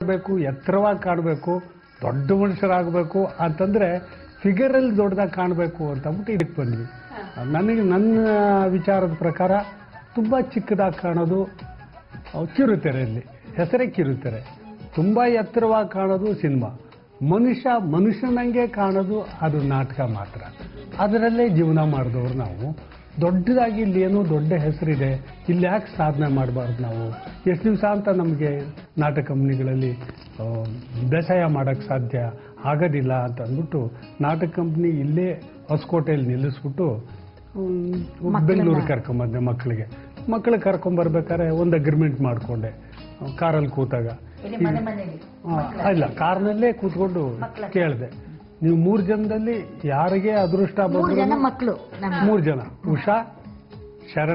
ಬೇಕು ಎತ್ತರವಾಗಿ ಕಾಣಬೇಕು ದೊಡ್ಡ ಮನುಷ್ಯರಾಗಬೇಕು ಅಂತಂದ್ರೆ ಫಿಗರಲ್ಲಿ ದೊಡ್ಡದಾಗಿ ಕಾಣಬೇಕು ಅಂತ ಅಂದ್ಬಿಟ್ಟು ಇದಕ್ಕೆ ಬಂದ್ವಿ ನನಗೆ ನನ್ನ ವಿಚಾರದ ಪ್ರಕಾರ ತುಂಬ ಚಿಕ್ಕದಾಗಿ ಕಾಣೋದು ಅವು ಕಿರುತೆರೆಯಲ್ಲಿ ಹೆಸರೇ ಕಿರುತೆರೆ ತುಂಬ ಎತ್ತರವಾಗಿ ಕಾಣೋದು ಸಿನಿಮಾ ಮನುಷ್ಯ ಮನುಷ್ಯನಂಗೆ ಕಾಣೋದು ಅದು ನಾಟಕ ಮಾತ್ರ ಅದರಲ್ಲೇ ಜೀವನ ಮಾಡಿದವರು ನಾವು ದೊಡ್ಡದಾಗಿ ಇಲ್ಲಿ ಏನೋ ದೊಡ್ಡ ಹೆಸರಿದೆ ಇಲ್ಲಿ ಯಾಕೆ ಸಾಧನೆ ಮಾಡಬಾರ್ದು ನಾವು ಎಷ್ಟು ದಿವಸ ಅಂತ ನಮಗೆ ನಾಟಕ ಕಂಪ್ನಿಗಳಲ್ಲಿ ಆ, ಬೇಸಾಯ ಮಾಡೋಕ್ಕೆ ಸಾಧ್ಯ ಆಗೋದಿಲ್ಲ ಅಂತ ಅಂದ್ಬಿಟ್ಟು ನಾಟಕ ಕಂಪ್ನಿ ಇಲ್ಲೇ ಹೊಸಕೋಟೆಯಲ್ಲಿ ನಿಲ್ಲಿಸ್ಬಿಟ್ಟು ಹ್ಮ್, ಬೆಂಗಳೂರಿಗೆ ಕರ್ಕೊಂಬಂದೆ ಮಕ್ಕಳಿಗೆ ಮಕ್ಕಳು ಕರ್ಕೊಂಬರ್ಬೇಕಾದ್ರೆ ಒಂದು ಅಗ್ರಿಮೆಂಟ್ ಮಾಡಿಕೊಂಡೆ ಕಾರಲ್ಲಿ ಕೂತಾಗ ಇಲ್ಲಿ ಮನೆ ಮನೆಯಲ್ಲಿ ಆ, ಇಲ್ಲ ಕಾರ್ನಲ್ಲೇ ಕೂತ್ಕೊಂಡು ಕೇಳಿದೆ ನೀವು ಮೂರು ಜನದಲ್ಲಿ ಯಾರಿಗೆ ಅದೃಷ್ಟ ಮೂರು ಜನ ಬಂದ್ರು ಮಕ್ಕಳು ನಮ್ಗೆ ಮೂರು ಜನ ಉಷಾ ಶರಣ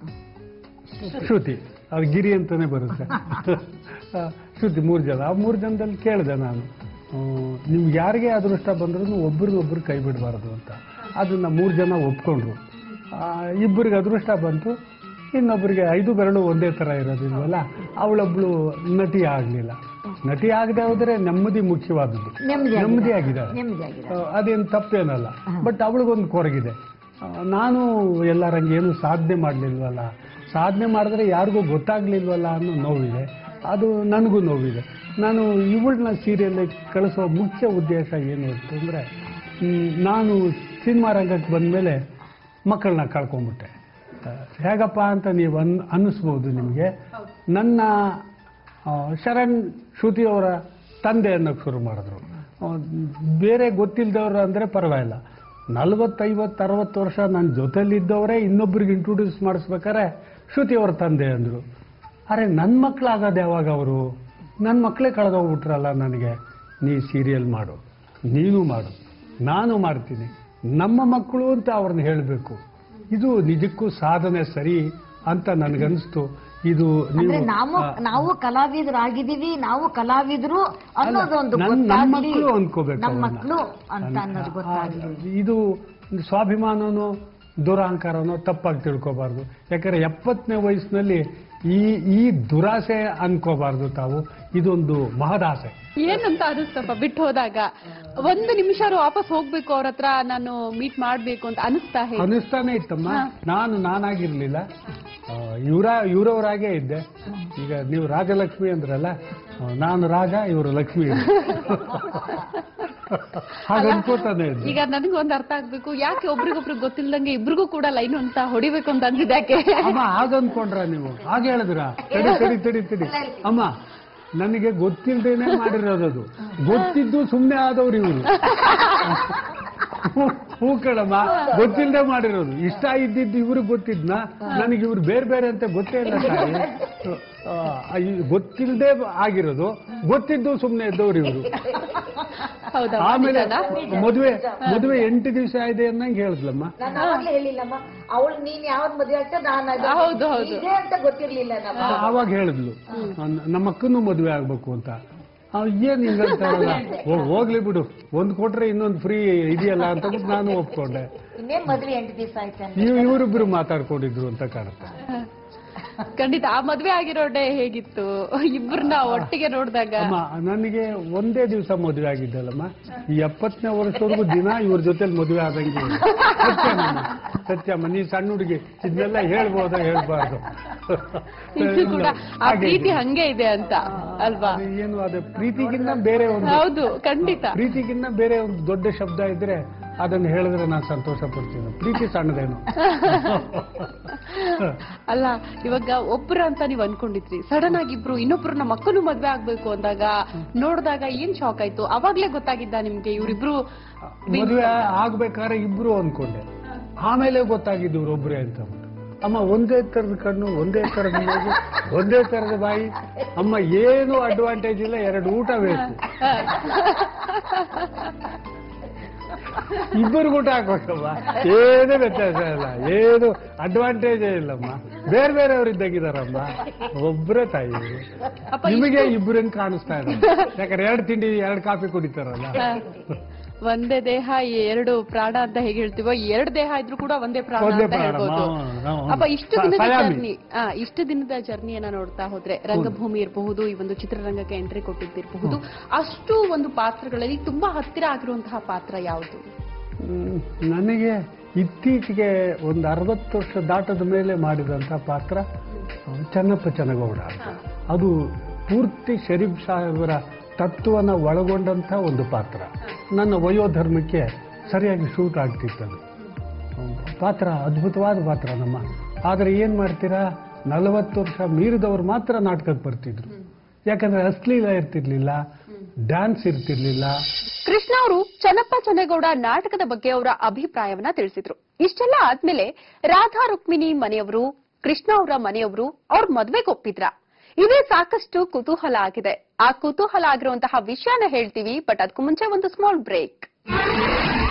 ಶ್ರುತಿ ಅದು ಗಿರಿ ಅಂತಾನೆ ಬರುತ್ತೆ ಆ, ಶ್ರುತಿ ಮೂರು ಜನ ಆ ಮೂರು ಜನದಲ್ಲಿ ಕೇಳಿದೆ ನಾನು ಆ, ನಿಮ್ಗೆ ಯಾರಿಗೆ ಅದೃಷ್ಟ ಬಂದ್ರೂ ಒಬ್ರಿಗೊಬ್ರು ಕೈ ಬಿಡಬಾರ್ದು ಅಂತ ಅದನ್ನ ಮೂರು ಜನ ಒಪ್ಕೊಂಡ್ರು ಆ, ಇಬ್ಬರಿಗೆ ಅದೃಷ್ಟ ಬಂತು ಇನ್ನೊಬ್ಬರಿಗೆ ಐದು ಬೆರಳು ಒಂದೇ ಥರ ಇರೋದಿಲ್ವಲ್ಲ ಅವಳೊಬ್ಳು ನಟಿ ಆಗಲಿಲ್ಲ ನಟಿ ಆಗದೆ ಹೋದ್ರೆ ನೆಮ್ಮದಿ ಮುಖ್ಯವಾದದ್ದು ನೆಮ್ಮದಿ ನೆಮ್ಮದಿ ಆಗಿದ್ದಾಳೆ ನೆಮ್ಮದಿ ಆಗಿದೆ ಆ, ಅದೇನು ತಪ್ಪೇನಲ್ಲ ಬಟ್ ಅವಳಿಗೊಂದು ಕೊರಗಿದೆ ಆ, ನಾನು ಎಲ್ಲರಂಗೆ ಏನು ಸಾಧನೆ ಮಾಡಲಿಲ್ವಲ್ಲ ಸಾಧನೆ ಮಾಡಿದ್ರೆ ಯಾರಿಗೂ ಗೊತ್ತಾಗ್ಲಿಲ್ವಲ್ಲ ಅನ್ನೋ ನೋವಿದೆ ಅದು ನನಗೂ ನೋವಿದೆ ನಾನು ಇವಳನ್ನ ಸೀರಿಯಲ್ ಕಳಿಸೋ ಮುಖ್ಯ ಉದ್ದೇಶ ಏನು ಅಂತಂದರೆ ನಾನು ಸಿನಿಮಾ ರಂಗಕ್ಕೆ ಬಂದಮೇಲೆ ಮಕ್ಕಳನ್ನ ಕಳ್ಕೊಂಡ್ಬಿಟ್ಟೆ ಆ, ಹೇಗಪ್ಪ ಅಂತ ನೀವು ಅನ್ ಅನ್ನಿಸ್ಬೋದು ನಿಮಗೆ ನನ್ನ ಆ, ಶರಣ್ ಶ್ರುತಿ ಅವರ ತಂದೆ ಅನ್ನೋಕ್ಕೆ ಶುರು ಮಾಡಿದ್ರು ಆ, ಬೇರೆ ಗೊತ್ತಿಲ್ಲದವ್ರು ಅಂದರೆ ಪರವಾಗಿಲ್ಲ ನಲವತ್ತೈವತ್ತು ಅರವತ್ತು ವರ್ಷ ನನ್ನ ಜೊತೆಲಿದ್ದವರೇ ಇನ್ನೊಬ್ರಿಗೆ ಇಂಟ್ರೊಡ್ಯೂಸ್ ಮಾಡಿಸ್ಬೇಕಾರೆ ಶ್ರುತಿ ಅವರ ತಂದೆ ಅಂದರು ಅರೆ ನನ್ನ ಮಕ್ಕಳಾಗೋದು ಯಾವಾಗ ಅವರು ನನ್ನ ಮಕ್ಕಳೇ ಕಳೆದೋಗ್ಬಿಟ್ರಲ್ಲ ನನಗೆ ನೀ ಸೀರಿಯಲ್ ಮಾಡು ನೀನು ಮಾಡು ನಾನು ಮಾಡ್ತೀನಿ ನಮ್ಮ ಮಕ್ಕಳು ಅಂತ ಅವ್ರನ್ನ ಹೇಳಬೇಕು ಇದು ನಿಜಕ್ಕೂ ಸಾಧನೆ ಸರಿ ಅಂತ ನನಗನ್ನಿಸ್ತು ಇದು ಅಂದ್ರೆ ನೀವು ನಾವು ಆ, ನಾವು ಕಲಾವಿದರಾಗಿದ್ದೀವಿ ನಾವು ಕಲಾವಿದರು ಅನ್ನೋದೊಂದು ನನ್- ನಮ್ಮ ಗೊತ್ತಾಗ್ಲಿ ಮಕ್ಕಳು ಅನ್ಕೋಬೇಕು ನಮ್ಮ ಅವ್ರನ್ನ. ಮಕ್ಕಳು ಅಂತ ಅನ್ನೋದು ಗೊತ್ತಾಗ್ಲಿ ಆ, ಇದು ಸ್ವಾಭಿಮಾನನೋ ದುರಹಂಕಾರನೋ ತಪ್ಪಾಗಿ ತಿಳ್ಕೊಬಾರ್ದು ಯಾಕಂದ್ರೆ ಎಪ್ಪತ್ತನೇ ವಯಸ್ಸಿನಲ್ಲಿ ಈ ಈ ದುರಾಸೆ ಅನ್ಕೋಬಾರ್ದು ತಾವು ಇದೊಂದು ಮಹದಾಸೆ ಏನಂತ ಅನಿಸ್ತಪ್ಪ ಬಿಟ್ಟು ಹೋದಾಗ ಒಂದು ನಿಮಿಷ ವಾಪಸ್ ಹೋಗ್ಬೇಕು ಅವ್ರ ಹತ್ರ ನಾನು ಮೀಟ್ ಮಾಡ್ಬೇಕು ಅಂತ ಅನಿಸ್ತಾ ಹೇಗೆ ಅನಿಸ್ತಾನೆ ಇತ್ತಮ್ಮ ನಾನು ನಾನಾಗಿರ್ಲಿಲ್ಲ ಇವರ ಇವರವರಾಗೇ ಇದ್ದೆ ಈಗ ನೀವು ರಾಜಲಕ್ಷ್ಮಿ ಅಂದ್ರಲ್ಲ ಆ, ನಾನು ರಾಜ ಇವರು ಲಕ್ಷ್ಮಿ ಹಾಗೆ ಅನ್ಕೋತಾನೆ ಇದ್ದೆ ಈಗ ನನಗೊಂದು ಅರ್ಥ ಆಗ್ಬೇಕು ಯಾಕೆ ಒಬ್ರಿಗೊಬ್ರಿಗೆ ಗೊತ್ತಿಲ್ದಂಗೆ ಇಬ್ರಿಗೂ ಕೂಡ ಲೈನ್ ಅಂತ ಹೊಡಿಬೇಕು ಅಂತ ಅನ್ಸಿದೆ ಯಾಕೆ ಅಮ್ಮ ಹಾಗ ಅನ್ಕೊಂಡ್ರ ನೀವು ಹಾಗ ಹೇಳಿದ್ರ ತಡಿ ತಡಿ ತಡಿ ತಡಿ ಅಮ್ಮ ನನಗೆ ಗೊತ್ತಿಲ್ದೇನೆ ಮಾಡಿರೋದದು ಗೊತ್ತಿದ್ದು ಸುಮ್ಮನೆ ಆದವ್ರು ಇವರು ಹೂ ಕೇಳಮ್ಮ ಗೊತ್ತಿಲ್ಲದೆ ಮಾಡಿರೋದು ಇಷ್ಟ ಇದ್ದಿದ್ದು ಇವ್ರಿಗೆ ಗೊತ್ತಿದ್ನ ನನಗೆ ಇವ್ರು ಬೇರೆ ಬೇರೆ ಅಂತ ಗೊತ್ತೇ ಇಲ್ಲ ತಾಯಿ ಆ, ಈ ಗೊತ್ತಿಲ್ಲದೆ ಆಗಿರೋದು ಗೊತ್ತಿದ್ದು ಸುಮ್ಮನೆ ಇದ್ದವ್ರು ಇವರು ಹೌದಾ ಆಮೇಲೆ ನಿಜನಾ? ಮದುವೆ ಮದುವೆ ಎಂಟು ದಿವಸ ಇದೆ ಅನ್ನಂಗೆ ಹೇಳಿದ್ಲಮ್ಮ ನಾನು ಅವಾಗ್ಲೇ ಹೇಳಿಲ್ಲಮ್ಮ ಅವಳು ನೀನ್ ಯಾವ್ದು ಮದುವೆ ಆಗ್ತಾ ನಾನು ಅದು ಹೌದು, ಹೌದು. ಇದೆ ಅಂತ ಗೊತ್ತಿರ್ಲಿಲ್ಲ ನಮ್ಮ ಆ- ಆವಾಗ ಹೇಳಿದ್ಲು ನ- ನಮ್ಮ ಅಕ್ಕನೂ ಮದುವೆ ಆಗ್ಬೇಕು ಅಂತ ಆ, ಏನ್ ಹಿಂಗಂತಾರಲ್ಲ ಹೋ- ಹೋಗ್ಲಿ ಬಿಡು ಒಂದ್ ಕೊಟ್ರೆ ಇನ್ನೊಂದು ಫ್ರೀ ಇದೆಯಲ್ಲ ಅಂತ ಬಿಟ್ಟು ನಾನು ಒಪ್ಕೊಂಡೆ ಇನ್ನೇನ್ ಮದ್ವೆ ಎಂಟು ದಿವಸ ಆಯ್ತಾನೆ ಇವ್ ಇವರಿಬ್ರು ಮಾತಾಡ್ಕೊಂಡಿದ್ರು ಅಂತ ಕಾಣುತ್ತೆ ಖಂಡಿತ ಆ ಮದ್ವೆ ಆಗಿರೋ ಡೇ ಹೇಗಿತ್ತು ಇಬ್ಬರನ್ನ ಒಟ್ಟಿಗೆ ನೋಡಿದಾಗ ಅಮ್ಮ ನನಗೆ ಒಂದೇ ದಿವಸ ಮದುವೆ ಆಗಿದ್ದಲ್ಲಮ್ಮ ಈ ಎಪ್ಪತ್ತನೇ ವರ್ಷವರೆಗೂ ದಿನ ಇವ್ರ ಜೊತೆಲಿ ಮದುವೆ ಆದಂಗೆ ಇದೆ. ಸತ್ಯಮ್ಮ ಸತ್ಯಮ್ಮ ನೀ ಸಣ್ಣ ಹುಡುಗಿ ಇದನ್ನೆಲ್ಲ ಹೇಳ್ಬೋದಾ ಹೇಳ್ಬಾರ್ದು ಇದು ಕೂಡ ಆ ಹಾಗೆ ಪ್ರೀತಿ ಇದೆ. ಹಂಗೆ ಇದೆ ಅಂತ ಅಲ್ವಾ ಅದು ಏನು ಅದೇ ಪ್ರೀತಿಗಿನ್ನ ಬೇರೆ ಒಂದು ಹೌದು ಖಂಡಿತ ಪ್ರೀತಿಗಿನ್ನ ಬೇರೆ ಒಂದು ದೊಡ್ಡ ಶಬ್ದ ಇದ್ರೆ ಅದನ್ನು ಹೇಳಿದ್ರೆ ನಾನು ಸಂತೋಷ ಪಡ್ತೀನಿ ಪ್ರೀತಿ ಸಣ್ಣದೇನು ಅಲ್ಲ ಇವಾಗ ಒಬ್ರ ಅಂತ ನೀವ್ ಅನ್ಕೊಂಡಿದ್ರಿ ಸಡನ್ ಆಗಿ ಇಬ್ರು ಇನ್ನೊಬ್ರನ್ನ ಮಕ್ಕಳು ಮದ್ವೆ ಆಗ್ಬೇಕು ಅಂದಾಗ ನೋಡಿದಾಗ ಏನ್ ಶಾಕ್ ಆಯ್ತು ಅವಾಗ್ಲೇ ಗೊತ್ತಾಗಿದ್ದ ನಿಮ್ಗೆ ಇವ್ರಿಬ್ರು ಮದುವೆ ಆಗ್ಬೇಕಾದ್ರೆ ಇಬ್ರು ಅನ್ಕೊಂಡೆ ಆಮೇಲೆ ಗೊತ್ತಾಗಿದ್ದು ಇವ್ರೊಬ್ರೇ ಅಂತ ಅಂದ್ಬಿಟ್ಟು. ಅಮ್ಮ ಒಂದೇ ತರದ ಕಣ್ಣು ಒಂದೇ ತರದ ಮೂಗು ಒಂದೇ ತರದ ಬಾಯಿ ಅಮ್ಮ ಏನು ಅಡ್ವಾಂಟೇಜ್ ಇಲ್ಲ ಎರಡು ಊಟ ಬೇಕು ಇಬ್ಬರು ಊಟ ಹಾಕ್ಬೇಕಮ್ಮ ಏನೂ ವ್ಯತ್ಯಾಸ ಇಲ್ಲ ಏನು ಅಡ್ವಾಂಟೇಜೇ ಇಲ್ಲಮ್ಮ ಬೇರೆ ಬೇರೆಯವ್ರು ಇದ್ದಾಗಿದಾರಮ್ಮ ಒಬ್ಬರೇ ತಾಯಿ ಇವ್ರು. ಅಪ್ಪ ನಿಮಗೆ ಇಬ್ಬರು ಹೆಂಗ್ ಕಾಣಿಸ್ತಾ ಇದೆ ಯಾಕಂದ್ರೆ ಎರಡು ತಿಂಡಿ ಎರಡು ಕಾಫಿ ಕುಡಿತಾರಲ್ಲ ಒಂದೇ ದೇಹ ಎರಡು ಪ್ರಾಣ ಅಂತ ಹೇಗೆ ಹೇಳ್ತೀವೋ ಎರಡು ದೇಹ ಇದ್ರೂ ಕೂಡ ಒಂದೇ ಪ್ರಾಣ ಒಂದೇ ಅಂತ ಪ್ರಾಣ, ಹೇಳ್ಬೋದು ಹಾ, ಹಾ, ಹಾ. ಅಪ್ಪ ಇಷ್ಟು ಸ- ದಿನದ ಸಯಾಮಿ. ಜರ್ನಿ ಆ ಇಷ್ಟು ದಿನದ ಜರ್ನಿಯನ್ನ ನೋಡ್ತಾ ಹೋದ್ರೆ ರಂಗಭೂಮಿ ಇರಬಹುದು ಈ ಒಂದು ಚಿತ್ರರಂಗಕ್ಕೆ ಎಂಟ್ರಿ ಕೊಟ್ಟಿದ್ದಿರಬಹುದು ಅಷ್ಟು ಒಂದು ಪಾತ್ರಗಳಲ್ಲಿ ತುಂಬಾ ಹತ್ತಿರ ಆಗಿರುವಂತಹ ಪಾತ್ರ ಯಾವುದು ಹ್ಮ್, ನನಗೆ ಇತ್ತೀಚೆಗೆ ಒಂದು ಅರವತ್ತು ವರ್ಷ ದಾಟದ ಮೇಲೆ ಮಾಡಿದಂಥ ಪಾತ್ರ ಆ, ಚೆನ್ನಪ್ಪ ಚೆನ್ನಗೌಡ ಅಂತ. ಅದು ಪೂರ್ತಿ ಶರೀಫ್ ಸಾಹೇಬರ ತತ್ವನ ಒಳಗೊಂಡಂಥ ಒಂದು ಪಾತ್ರ ನನ್ನ ವಯೋಧರ್ಮಕ್ಕೆ ಸರಿಯಾಗಿ ಸೂಟ್ ಆಗ್ತಿತ್ತದು ಪಾತ್ರ ಅದ್ಭುತವಾದ ಪಾತ್ರ ನಮ್ಮ ಆದರೆ ಏನು ಮಾಡ್ತೀರಾ ನಲವತ್ತು ವರ್ಷ ಮೀರಿದವರು ಮಾತ್ರ ನಾಟಕಕ್ಕೆ ಬರ್ತಿದ್ರು ಯಾಕಂದ್ರೆ ಅಶ್ಲೀಲ ಇರ್ತಿರ್ಲಿಲ್ಲ ಡ್ಯಾನ್ಸ್ ಇರ್ತಿರ್ಲಿಲ್ಲ ಕೃಷ್ಣ ಅವರು ಚನ್ನಪ್ಪ ಚನ್ನೇಗೌಡ ನಾಟಕದ ಬಗ್ಗೆ ಅವರ ಅಭಿಪ್ರಾಯವನ್ನ ತಿಳಿಸಿದ್ರು ಇಷ್ಟೆಲ್ಲ ಆದ್ಮೇಲೆ ರಾಧಾ ರುಕ್ಮಿಣಿ ಮನೆಯವರು ಕೃಷ್ಣ ಅವರ ಮನೆಯವರು ಅವ್ರ ಮದ್ವೆಗೆ ಒಪ್ಪಿದ್ರ ಇದೇ ಸಾಕಷ್ಟು ಕುತೂಹಲ ಆಗಿದೆ ಆ ಕುತೂಹಲ ಆಗಿರುವಂತಹ ವಿಷಯನ ಹೇಳ್ತೀವಿ ಬಟ್ ಅದಕ್ಕೂ ಮುಂಚೆ ಒಂದು ಸ್ಮಾಲ್ ಬ್ರೇಕ್